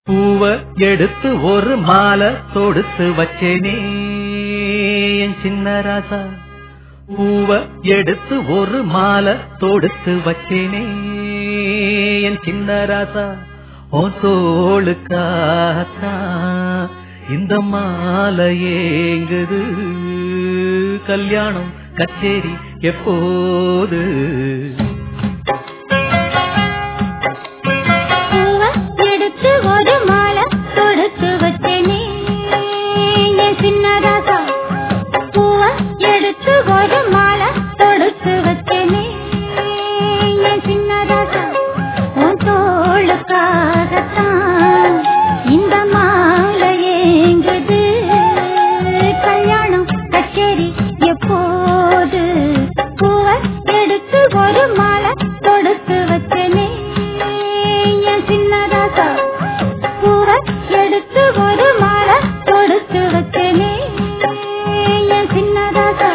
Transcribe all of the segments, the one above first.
பூவ எடுத்து ஒரு மாலை தொடுத்து வச்சேனே என் சின்ன ராசா பூவ எடுத்து ஒரு மாலை தொடுத்து வச்சேனே என் சின்ன ராசா ஓ தோளுக்காத்தான் இந்த மாலை ஏங்குது கல்யாணம் கச்சேரி எப்போது பூவ எடுத்து ஒரு மாலை தொடுத்து வச்சேனே என் சின்ன ராசா பூவ எடுத்து ஒரு மாலை தொடுத்து வச்சேனே என் சின்ன ராசா உன் தோளுக்காகத்தான் இந்த மாலை ஏங்குது கல்யாணம் கச்சேரி எப்போது பூவ எடுத்து ஒரு மாலை தொடுத்து வச்சேனே என் சின்ன ராசா பூவ எடுத்து ஒரு மாலை தொடுத்து வச்சேனே என் சின்ன ராசா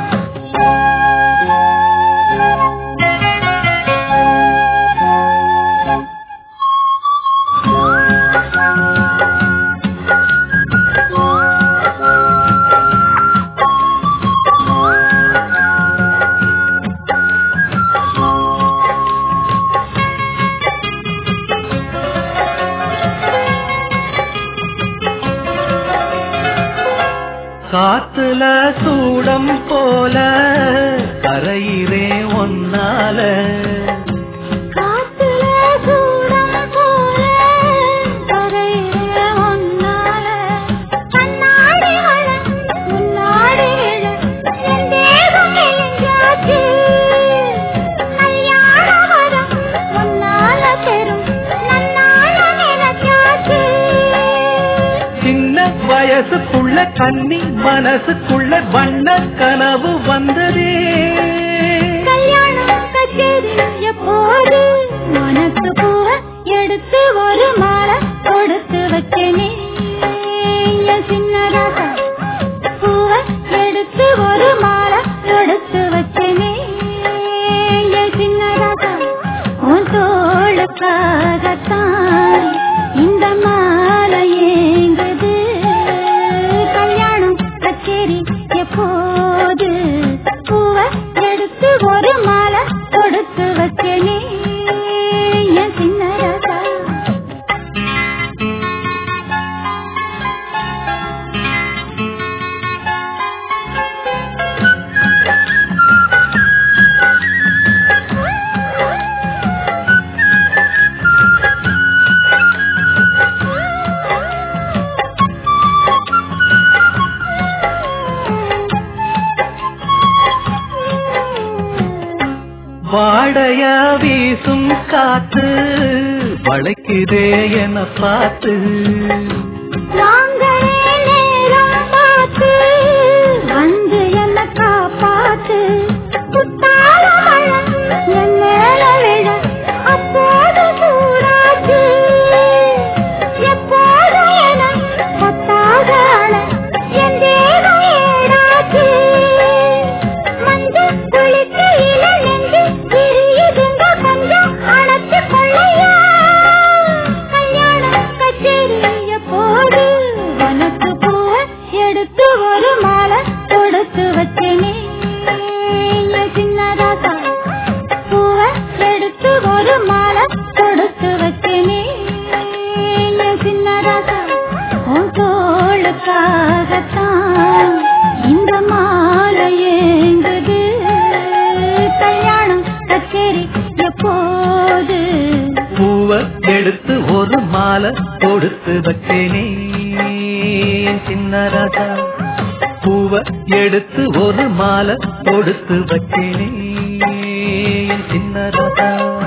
காத்துல சூடம் போல கரையிறே ஒன்னால காத்துல சூடம் போல கரையில ஒன்னால கண்ணாடி மலர் முன்னாடி விழ என் தேகம் மெலிஞ்சாச்சு கல்யாண வரம் முன்னால பெரும் நன்னால நினைச்சாச்சு சின்ன வயசுக்குள்ள கண்ணி மனசுக்குள்ள வண்ண கனவு வந்ததே கல்யாணம் கச்சேரி எப்போது மனசு பூவ எடுத்து ஒரு மாலை கொடுத்து வச்சேனே என் சின்ன ராசா பூவ எடுத்து ஒரு மாலை கொடுத்து வச்சேனே என் சின்ன ராசா உன் தோளுக்காகத்தான் இந்த மாலை ஏங்குது கல்யாணம் கச்சேரி எப்போது பூவ எடுத்து ஒரு மாலை கொடுத்து வச்சேனே என் சின்ன ராசா வாடைய வீசும் காத்து வளைக்குதே என பார்த்து வாங்களே நேரம் பார்த்து வந்து என்ன காப்பாத்து குத்தால மழை என் மேல விழ அப்போது சூடாச்சு எப்போது என பத்தாக அழ என் தேகம் ஏடாச்சு மஞ்சள் குளிக்கையில நெஞ்சு விரியுதுங்க கொஞ்சம் அணைச்சு கொள்ளையா கல்யாணம் கச்சேரி எப்போது வனத்து பூவ எடுத்து ஒரு மாலை கொடுத்து வச்சேனே என் சின்ன ராசா பூவ எடுத்து ஒரு மாலை கொடுத்து வச்சேனே என் சின்ன ராசா உன் தோளுக்காகத்தான் இந்த மாலை ஏங்குது கல்யாணம் கச்சேரி எப்போது பூவ எடுத்து ஒரு மாலை கொடுத்து வச்சேனே என் சின்ன ராஜா பூவ எடுத்து ஒரு மாலை கொடுத்து வச்சேனே என் சின்ன ராஜா